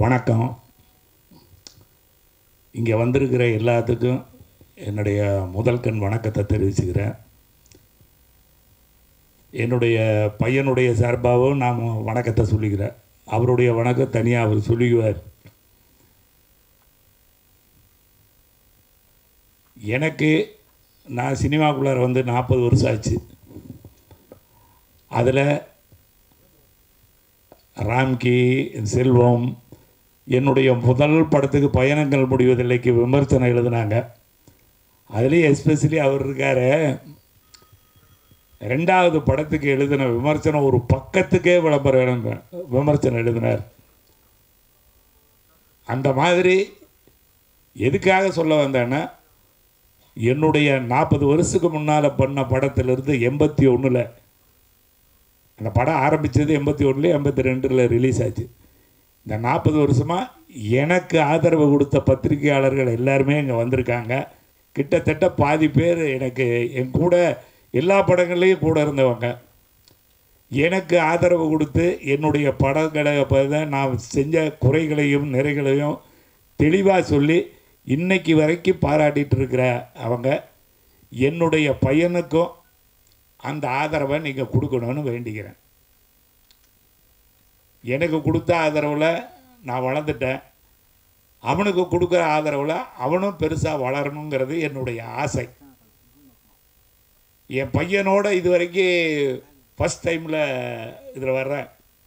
வணக்கம் இங்கே வந்திருக்கிற எல்லாத்துக்கும் என்னுடைய முதல் கண் வணக்கத்தை தெரிவிச்சுக்கிறேன் என்னுடைய பையனுடைய சார்பாகவும் நான் வணக்கத்தை சொல்லிக்கிறேன் அவருடைய வணக்கம் தனியாக அவர் சொல்லிக்குவார் எனக்கு நான் சினிமாக்குள்ளார வந்து நாற்பது வருஷம் ஆச்சு அதில் ராம்கி செல்வம் என்னுடைய முதல் படத்துக்கு பயணங்கள் முடிவதில்லைக்கு விமர்சனம் எழுதினாங்க அதுலேயும் எஸ்பெஷலி அவர் இருக்கார் ரெண்டாவது படத்துக்கு எழுதின விமர்சனம் ஒரு பக்கத்துக்கே விளம்பரம் எழுந்த விமர்சனம் எழுதினார் அந்த மாதிரி எதுக்காக சொல்ல வந்தேன்னா என்னுடைய நாற்பது வருஷத்துக்கு முன்னால் பண்ண படத்திலிருந்து எண்பத்தி ஒன்றில் அந்த படம் ஆரம்பித்தது எண்பத்தி ஒன்றில் எண்பத்தி ரெண்டில் ரிலீஸ் ஆச்சு இந்த நாற்பது வருஷமாக எனக்கு ஆதரவு கொடுத்த பத்திரிகையாளர்கள் எல்லாருமே இங்கே வந்திருக்காங்க கிட்டத்தட்ட பாதி பேர் எனக்கு என் கூட எல்லா படங்கள்லேயும் கூட இருந்தவங்க எனக்கு ஆதரவு கொடுத்து என்னுடைய படங்களை பத நான் செஞ்ச குறைகளையும் நிறைகளையும் தெளிவாக சொல்லி இன்னைக்கு வரைக்கும் பாராட்டிட்டு இருக்கிற அவங்க என்னுடைய பையனுக்கும் அந்த ஆதரவை நீங்கள் கொடுக்கணும்னு வேண்டிக்கிறேன் எனக்கு கொடுத்த ஆதரவில் நான் வளர்ந்துட்டேன் அவனுக்கு கொடுக்குற ஆதரவில் அவனும் பெருசாக வளரணுங்கிறது என்னுடைய ஆசை என் பையனோட இது வரைக்கும் ஃபஸ்ட் டைமில் இதில் வர்றேன்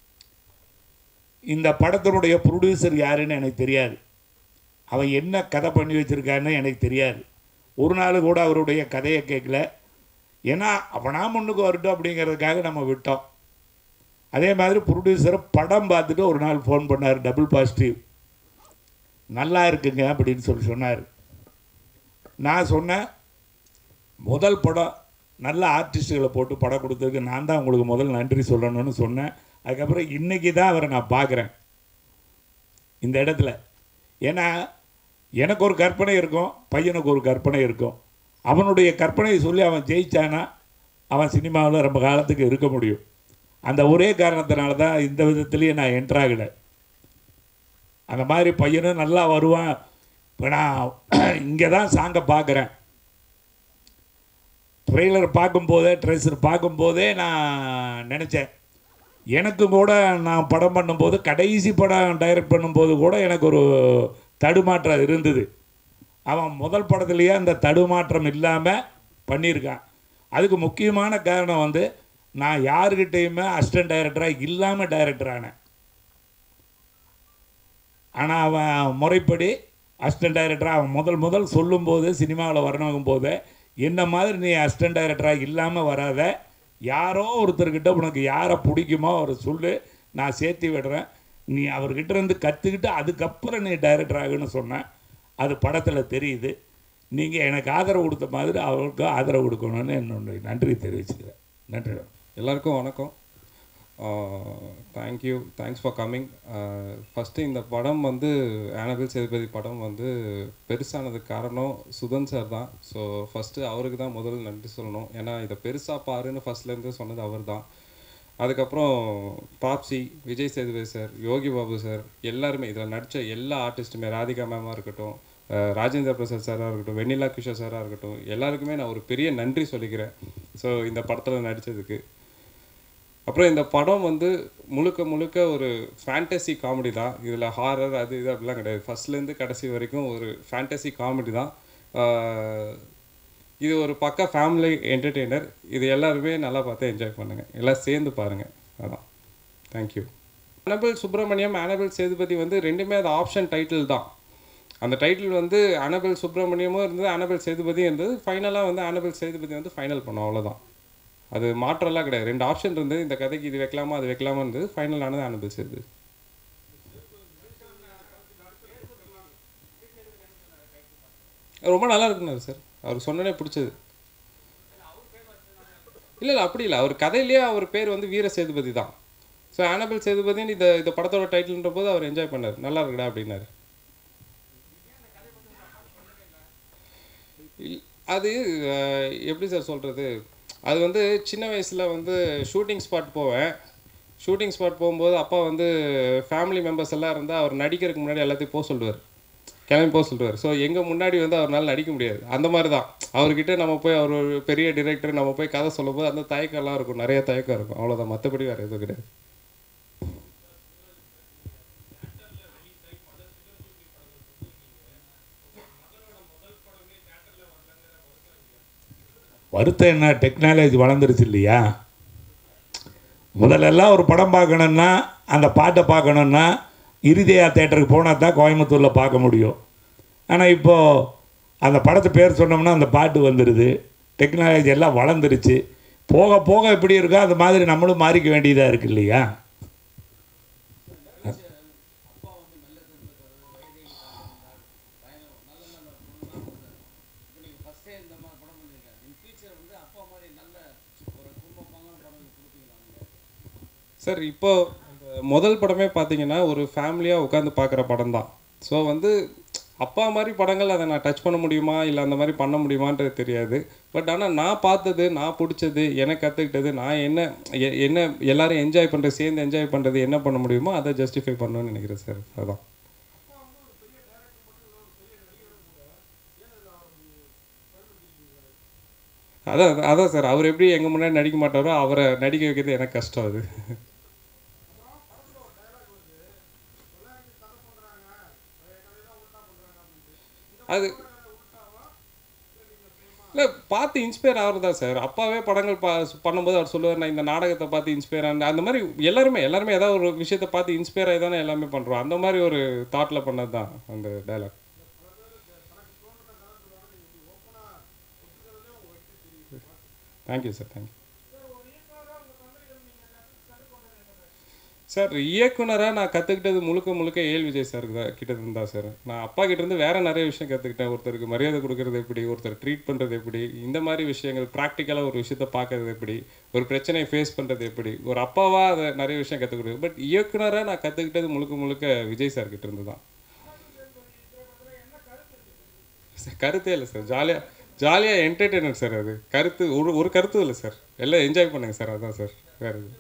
இந்த படத்தினுடைய ப்ரொடியூசர் யாருன்னு எனக்கு தெரியாது அவன் என்ன கதை பண்ணி வச்சுருக்கான்னு எனக்கு தெரியாது ஒரு நாள் கூட அவருடைய கதையை கேட்கல ஏன்னா அவனா முன்னுக்கு வரட்டும் அப்படிங்கிறதுக்காக நம்ம விட்டோம் அதே மாதிரி ப்ரொடியூசர் படம் பார்த்துட்டு ஒரு நாள் ஃபோன் பண்ணார் டபுள் பாசிட்டிவ் நல்லா இருக்குங்க அப்படின்னு சொல்லி சொன்னார் நான் சொன்னேன் முதல் படம் நல்ல ஆர்டிஸ்ட்டுகளை போட்டு படம் கொடுத்ததுக்கு நான் தான் உங்களுக்கு முதல் நன்றி சொல்லணும்னு சொன்னேன் அதுக்கப்புறம் இன்றைக்கி தான் அவரை நான் பார்க்குறேன் இந்த இடத்துல ஏன்னா எனக்கு ஒரு கற்பனை இருக்கும் பையனுக்கு ஒரு கற்பனை இருக்கும் அவனுடைய கற்பனையை சொல்லி அவன் ஜெயிச்சானா அவன் சினிமாவில் ரொம்ப காலத்துக்கு இருக்க முடியும் அந்த ஒரே காரணத்தினால தான் இந்த விதத்துலேயும் நான் என்ட்ராகலை அந்த மாதிரி பையனும் நல்லா வருவான் இப்போ நான் இங்கே தான் சாங்கை பார்க்குறேன் ட்ரெய்லர் பார்க்கும்போதே ட்ரெஸ்ஸர் பார்க்கும்போதே நான் நினச்சேன் எனக்கும் கூட நான் படம் பண்ணும்போது கடைசி படம் டைரக்ட் பண்ணும்போது கூட எனக்கு ஒரு தடுமாற்றம் இருந்தது அவன் முதல் படத்துலேயே அந்த தடுமாற்றம் இல்லாமல் பண்ணியிருக்கான் அதுக்கு முக்கியமான காரணம் வந்து நான் யாருக்கிட்டேயுமே அசிஸ்டன்ட் டைரக்டராக இல்லாமல் டைரக்டர் ஆனேன் ஆனால் அவன் முறைப்படி அசிஸ்டன்ட் டைரக்டராக அவன் முதல் முதல் சொல்லும்போது சினிமாவில் வரணுங்கும் போது என்ன மாதிரி நீ அசிஸ்டன்ட் டைரக்டராக இல்லாமல் வராத யாரோ ஒருத்தர்கிட்ட உனக்கு யாரை பிடிக்குமோ அவர் சொல்லு நான் சேர்த்து விடுறேன் நீ அவர்கிட்ட இருந்து கற்றுக்கிட்டு அதுக்கப்புறம் நீ டைரக்டர் ஆகுன்னு சொன்னேன் அது படத்தில் தெரியுது நீங்கள் எனக்கு ஆதரவு கொடுத்த மாதிரி அவருக்கு ஆதரவு கொடுக்கணும்னு என்னுடைய நன்றி தெரிவிச்சுக்கிறேன் நன்றி எல்லாருக்கும் வணக்கம் thank you thanks for coming first இந்த படம் வந்து ஆனபிள் சேதுபதி படம் வந்து பெருசானதுக்கு காரணம் சுதன் சார் தான் ஸோ ஃபஸ்ட்டு அவருக்கு தான் முதல்ல நன்றி சொல்லணும் ஏன்னா இதை பெருசாக பாருன்னு ஃபஸ்ட்லேருந்து சொன்னது அவர் தான் அதுக்கப்புறம் பாப்சி விஜய் சேதுபதி சார் யோகி பாபு சார் எல்லாருமே இதில் நடித்த எல்லா ஆர்டிஸ்ட்டுமே ராதிகா மேமாக இருக்கட்டும் அஹ் ராஜேந்திர பிரசாத் சாராக இருக்கட்டும் வெண்ணிலா கிஷோர் சாராக இருக்கட்டும் எல்லாருக்குமே நான் ஒரு பெரிய நன்றி சொல்லிக்கிறேன் ஸோ இந்த படத்தில் நடித்ததுக்கு அப்புறம் இந்த படம் வந்து முழுக்க முழுக்க ஒரு ஃபேண்டசி காமெடி தான் இதில் ஹாரர் அது இது அப்படிலாம் கிடையாது ஃபஸ்ட்லேருந்து கடைசி வரைக்கும் ஒரு ஃபேண்டசி காமெடி தான் ஆஹ் இது ஒரு பக்க ஃபேமிலி என்டர்டெய்னர் இது எல்லாருமே நல்லா பார்த்து என்ஜாய் பண்ணுங்கள் எல்லாம் சேர்ந்து பாருங்கள் அதான் thank you Annabelle Subramaniam Annabelle Sethupathi வந்து ரெண்டுமே அது ஆப்ஷன் டைட்டில் தான் அந்த டைட்டில் வந்து அனபிள் சுப்பிரமணியமும் இருந்தது அனபிள் சேதுபதியும் இருந்தது ஃபைனலாக வந்து அனபிள் சேதுபதி வந்து ஃபைனல் பண்ணோம் அவ்வளோதான் அது மாற்றம்லாம் கிடையாது ரெண்டு ஆப்ஷன் இருந்தது இந்த கதைக்கு இது வைக்கலாமா அது வைக்கலாமா இருந்தது ஃபைனல் ஆனது அனபிள் சேது ரொம்ப நல்லா இருக்குனாரு சார் அவர் சொன்னனே பிடிச்சது இல்லை இல்லை அப்படி இல்லை அவர் கதையிலேயே அவர் பேர் வந்து வீர சேதுபதி தான் ஸோ ஆனபிள் சேதுபதின்னு இந்த இந்த படத்தோட டைட்டில்ன்ற போது அவர் என்ஜாய் பண்ணார் நல்லா இருக்குடா அப்படின்னாரு இல்- அது அஹ், எப்படி சார் சொல்கிறது அது வந்து சின்ன வயசில் வந்து ஷூட்டிங் ஸ்பாட் போவேன் ஷூட்டிங் ஸ்பாட் போகும்போது அப்பா வந்து ஃபேமிலி மெம்பர்ஸ் எல்லாம் இருந்தால் அவர் நடிக்கிறதுக்கு முன்னாடி எல்லாத்தையும் போக சொல்லுவார் கிளம்பி போக சொல்லுவார் ஸோ எங்கள் முன்னாடி வந்து அவரால் நடிக்க முடியாது அந்த மாதிரி தான் அவர்கிட்ட நம்ம போய் அவர் ஒரு பெரிய டிரெக்டர் நம்ம போய் கதை சொல்லும்போது அந்த தயக்கம்லாம் இருக்கும் நிறைய தயக்கம் இருக்கும் அவ்வளோதான் மற்றபடி வேறு எதுவும் கிடையாது வருத்தம் என்ன டெக்னாலஜி வளர்ந்துருச்சு இல்லையா முதல்லலாம் ஒரு படம் பார்க்கணுன்னா அந்த பாட்டை பார்க்கணுன்னா இருதயா தேட்டருக்கு போனால் தான் கோயம்புத்தூரில் பார்க்க முடியும் ஆனால் இப்போது அந்த படத்து பேர் சொன்னோம்னா அந்த பாட்டு வந்துடுது டெக்னாலஜி எல்லாம் வளர்ந்துருச்சு போக போக எப்படி இருக்கோ அது மாதிரி நம்மளும் மாறிக்க வேண்டியதாக இருக்கு இல்லையா சார் இப்போ இந்த முதல் படமே பார்த்தீங்கன்னா ஒரு ஃபேமிலியாக உட்காந்து பார்க்குற படம் தான் ஸோ வந்து அப்பா மாதிரி படங்கள் அதை நான் டச் பண்ண முடியுமா இல்லை அந்த மாதிரி பண்ண முடியுமான்றது தெரியாது பட் ஆனால் நான் பார்த்தது நான் பிடிச்சது எனக்கு கற்றுக்கிட்டது நான் என்ன எ- என்ன எல்லாரும் என்ஜாய் பண்ணுறது சேர்ந்து என்ஜாய் பண்ணுறது என்ன பண்ண முடியுமோ அதை ஜஸ்டிஃபை பண்ணணும்னு நினைக்கிறேன் சார் அதான் அதான் அதான் சார் அவர் எப்படி எங்கள் முன்னாடி நடிக்க மாட்டாரோ அவரை நடிக்க வைக்கிறது எனக்கு கஷ்டம் அது அது இல்லை பார்த்து இன்ஸ்பயர் ஆகிறதா சார் அப்பாவே படங்கள் பா பண்ணும்போது அவர் சொல்லுவார் நான் இந்த நாடகத்தை பார்த்து இன்ஸ்பயர் ஆன அந்த மாதிரி எல்லாருமே எல்லாருமே ஏதாவது ஒரு விஷயத்தை பார்த்து இன்ஸ்பயர் ஆகி தானே எல்லாமே பண்ணுறோம் அந்த மாதிரி ஒரு தாட்டில் பண்ணது தான் அந்த dialogue thank you sir thank you sir இயக்குனராக நான் கற்றுக்கிட்டது முழுக்க முழுக்க ஏல் விஜய் சார் கிட்ட இருந்தா சார் நான் அப்பா கிட்ட இருந்து வேற நிறைய விஷயம் கற்றுக்கிட்டேன் ஒருத்தருக்கு மரியாதை கொடுக்கறது எப்படி ஒருத்தர் ட்ரீட் பண்ணுறது எப்படி இந்த மாதிரி விஷயங்கள் ப்ராக்டிக்கலாக ஒரு விஷயத்த பார்க்கறது எப்படி ஒரு பிரச்சனையை ஃபேஸ் பண்ணுறது எப்படி ஒரு அப்பாவாக அதை நிறைய விஷயம் கற்றுக்கிட்டு பட் இயக்குனராக நான் கற்றுக்கிட்டது முழுக்க முழுக்க விஜய் சார் கிட்ட இருந்து தான் சார், கருத்தே இல்லை சார் ஜாலியாக ஜாலியாக என்டர்டெயினர் சார் அது கருத்து ஒரு ஒரு கருத்தும் இல்லை சார் எல்லாம் என்ஜாய் பண்ணுங்க சார் அதான் சார் வேறு இது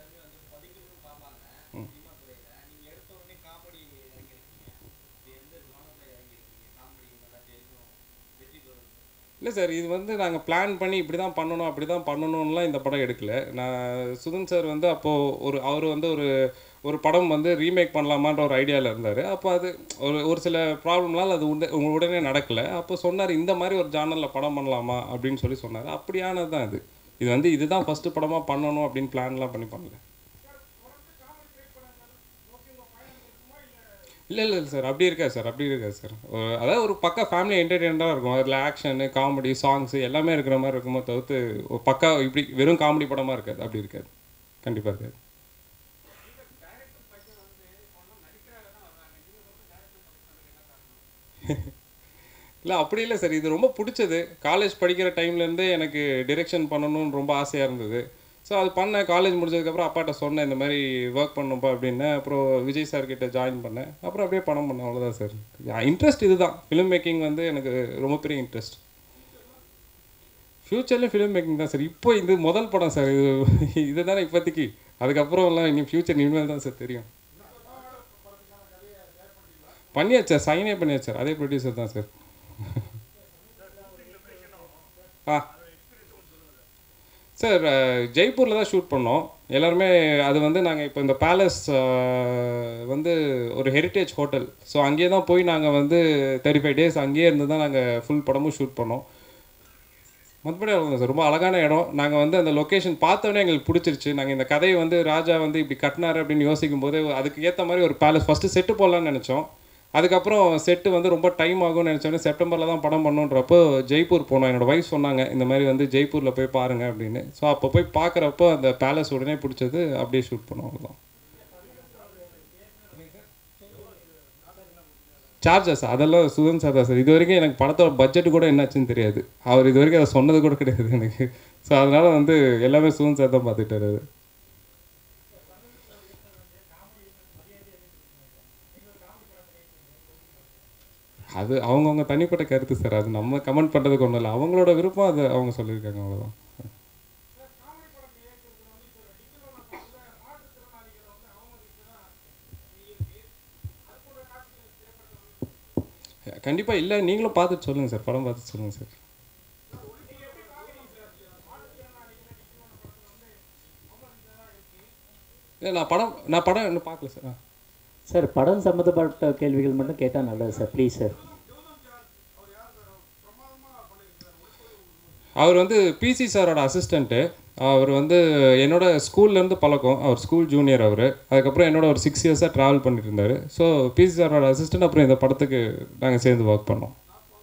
இல்லை சார் இது வந்து நாங்கள் பிளான் பண்ணி இப்படி தான் பண்ணணும் அப்படி தான் பண்ணணும்லாம் இந்த படம் எடுக்கல நான் சுதன் சார் வந்து அப்போது ஒரு அவர் வந்து ஒரு ஒரு படம் வந்து ரீமேக் பண்ணலாமான்ற ஒரு ஐடியாவில் இருந்தார் அப்போ அது ஒரு ஒரு சில ப்ராப்ளம்னால அது உடனே உடனே நடக்கலை அப்போ சொன்னார் இந்த மாதிரி ஒரு ஜானலில் படம் பண்ணலாமா அப்படின்னு சொல்லி சொன்னார் அப்படியானது தான் இது இது வந்து இதுதான் ஃபஸ்ட்டு படமாக பண்ணணும் அப்படின்னு பிளான்லாம் பண்ணி பண்ணல இல்லை இல்லை சார் அப்படி இருக்காது சார் அப்படி இருக்காது சார் ஒரு- அதாவது ஒரு பக்கா ஃபேமிலி என்டர்டெயின்மெண்ட்டாக இருக்கும் அதில் ஆக்ஷனு காமெடி சாங்ஸு எல்லாமே இருக்கிற மாதிரி இருக்குமோ தவிர்த்து ஒரு பக்கா இப்படி வெறும் காமெடி படமாக இருக்காது அப்படி இருக்காது கண்டிப்பாக இருக்காது இல்லை அப்படி இல்லை சார் இது ரொம்ப பிடிச்சது காலேஜ் படிக்கிற டைம்லேருந்தே எனக்கு டிரெக்ஷன் பண்ணணும்னு ரொம்ப ஆசையாக இருந்தது ஸோ அது பண்ணேன் காலேஜ் முடிஞ்சதுக்கப்புறம் அப்பாட்ட சொன்னேன் இந்த மாதிரி ஒர்க் பண்ணுப்பா அப்படின்னேன் அப்புறம் விஜய் சார் கிட்ட ஜாயின் பண்ணேன் அப்புறம் அப்படியே படம் பண்ணேன் அவ்வளோதான் சார் இன்ட்ரெஸ்ட் இதுதான் ஃபிலிம் மேக்கிங் வந்து எனக்கு ரொம்ப பெரிய இன்ட்ரெஸ்ட் ஃப்யூச்சர்லேயும் ஃபிலிம் மேக்கிங் தான் சார் இப்போ இது முதல் படம் சார் இது இது தானே இப்போதைக்கு அதுக்கப்புறம்லாம் இனி ஃப்யூச்சர் இனிமேல் தான் சார் தெரியும் பண்ணியாச்சு சார் சைனே பண்ணியாச்சு சார் அதே ப்ரொடியூசர் தான் சார் ஆ சார் ஜெய்ப்பூரில் தான் ஷூட் பண்ணோம் எல்லாருமே அது வந்து நாங்கள் இப்போ இந்த பேலஸ் வந்து ஒரு ஹெரிட்டேஜ் ஹோட்டல் ஸோ அங்கேயே தான் போய் நாங்கள் வந்து தேர்ட்டி ஃபைவ் டேஸ் அங்கேயே இருந்து தான் நாங்கள் ஃபுல் படமும் ஷூட் பண்ணோம் மற்றபடி அவ்வளோதான் சார் ரொம்ப அழகான இடம் நாங்கள் வந்து அந்த லொக்கேஷன் பார்த்தோன்னே எங்களுக்கு பிடிச்சிருச்சு நாங்கள் இந்த கதையை வந்து ராஜா வந்து இப்படி கட்டினாரு அப்படின்னு யோசிக்கும் போது அதுக்கு ஏற்ற மாதிரி ஒரு பேலஸ் ஃபஸ்ட்டு செட்டு போடலான்னு நினச்சோம் அதுக்கப்புறம் செட்டு வந்து ரொம்ப டைம் ஆகும்னு நினச்சோன்னே செப்டம்பரில் தான் படம் பண்ணுன்றப்போ ஜெய்ப்பூர் போனோம் என்னோட ஒய்ஃப் சொன்னாங்க இந்த மாதிரி வந்து ஜெய்ப்பூரில் போய் பாருங்க அப்படின்னு ஸோ அப்போ போய் பார்க்குறப்போ அந்த பேலஸ் உடனே பிடிச்சது அப்படியே ஷூட் பண்ணோம் அவ்வளோதான் சார்ஜஸ் அதெல்லாம் சுதன் சார் தான் சார் இது வரைக்கும் எனக்கு படத்தோட பட்ஜெட் கூட என்னாச்சுன்னு தெரியாது அவர் இது வரைக்கும் அதை சொன்னது கூட கிடையாது எனக்கு ஸோ அதனால வந்து எல்லாமே சுதன் சார் தான் பார்த்துட்டாரு அது அது அவங்கவுங்க தனிப்பட்ட கருத்து சார் அது நம்ம கமெண்ட் பண்ணுறதுக்கு ஒன்றும் இல்லை அவங்களோட விருப்பம் அது அவங்க சொல்லியிருக்காங்க அவ்வளோதான் கண்டிப்பாக இல்லை நீங்களும் பார்த்துட்டு சொல்லுங்கள் சார் படம் பார்த்துட்டு சொல்லுங்கள் சார் இல்லை நான் படம் நான் படம் இன்னும் பார்க்கல சார் ஆ சார் படம் சம்மந்தப்பட்ட கேள்விகள் மட்டும் கேட்டால் நல்லது சார் ப்ளீஸ் சார் அவர் வந்து பிசி சாரோட அசிஸ்டண்ட்டு அவர் வந்து என்னோட ஸ்கூல்லேருந்து பழக்கம் அவர் ஸ்கூல் ஜூனியர் அவர் அதுக்கப்புறம் என்னோட ஒரு சிக்ஸ் இயர்ஸாக ட்ராவல் பண்ணிட்டு இருந்தார் ஸோ பிசி சாரோட அசிஸ்டன்ட் அப்புறம் இந்த படத்துக்கு நாங்கள் சேர்ந்து ஒர்க் பண்ணோம்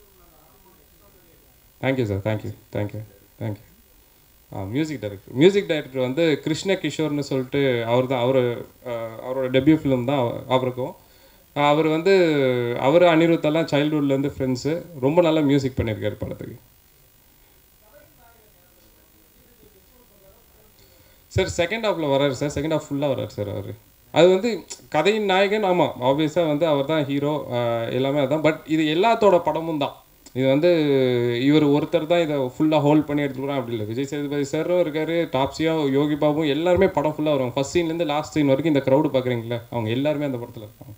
thank you sir thank you thank you thank you uh music director music director வந்து கிருஷ்ண கிஷோர்னு சொல்லிட்டு அவர் தான் அவர் அவரோட டெபியூ ஃபிலிம் தான் அவ- அவருக்கும் ஆஹ் அவர் வந்து அவர் அனிருத்தெல்லாம் சைல்ட்ஹுட்லேருந்து ஃப்ரெண்ட்ஸு ரொம்ப நல்லா மியூசிக் பண்ணியிருக்காரு படத்துக்கு சார் செகண்ட் ஹாஃபில் வராரு சார் செகண்ட் ஹாஃப் ஃபுல்லாக வராரு சார் அவர் அது வந்து கதையின் நாயகன் ஆமாம் ஆப்வியஸாக வந்து அவர் தான் ஹீரோ எல்லாமே அதான் பட் இது எல்லாத்தோட படமும் தான் இது வந்து இவர் ஒருத்தர் தான் இதை ஃபுல்லாக ஹோல்ட் பண்ணி எடுத்துக்கிறான் அப்படி இல்லை விஜய் சேதுபதி சாரும் இருக்காரு டாப்ஸியா யோகி பாபும் எல்லாருமே படம் ஃபுல்லாக வருவாங்க ஃபர்ஸ்ட் சீன்லேருந்து லாஸ்ட் சீன் வரைக்கும் இந்த க்ரௌடு பார்க்குறீங்களா அவங்க எல்லாருமே அந்த படத்தில் இருப்பாங்க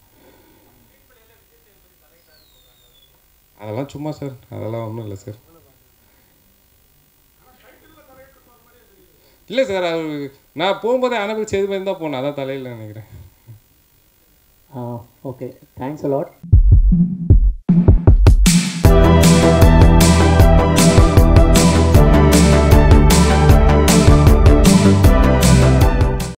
அதெல்லாம் சும்மா சார் அதெல்லாம் ஒன்றும் இல்லை சார் இல்லை சார் அவர் நான் போகும்போதே அனபிள் சேதுபதி தான் போனேன் அதான் தலையில் நினைக்கிறேன் ஓகே தேங்க்ஸ் அலாட்